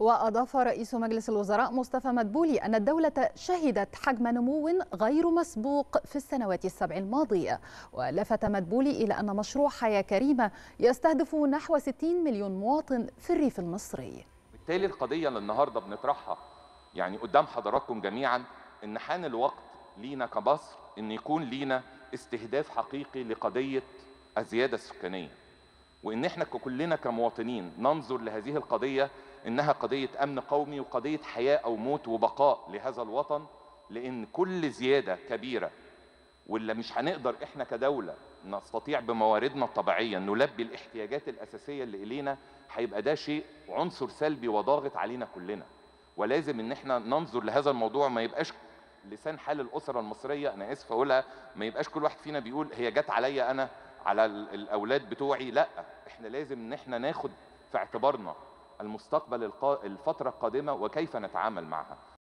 وأضاف رئيس مجلس الوزراء مصطفى مدبولي أن الدولة شهدت حجم نمو غير مسبوق في السنوات السبع الماضية ولفت مدبولي إلى أن مشروع حياة كريمة يستهدف نحو 60 مليون مواطن في الريف المصري بالتالي القضية اللي النهاردة بنطرحها يعني قدام حضراتكم جميعا إن حان الوقت لينا كمصر إن يكون لينا استهداف حقيقي لقضية الزيادة السكانية وإن إحنا كلنا كمواطنين ننظر لهذه القضية إنها قضية أمن قومي وقضية حياة أو موت وبقاء لهذا الوطن لأن كل زيادة كبيرة واللي مش هنقدر إحنا كدولة نستطيع بمواردنا الطبيعية نلبي الاحتياجات الأساسية اللي إلينا هيبقى ده شيء عنصر سلبي وضاغط علينا كلنا ولازم إن إحنا ننظر لهذا الموضوع ما يبقاش لسان حال الأسرة المصرية أنا آسف أقولها ما يبقاش كل واحد فينا بيقول هي جت عليا أنا على الأولاد بتوعي لا إحنا لازم إن إحنا ناخد في اعتبارنا المستقبل الفترة القادمة وكيف نتعامل معها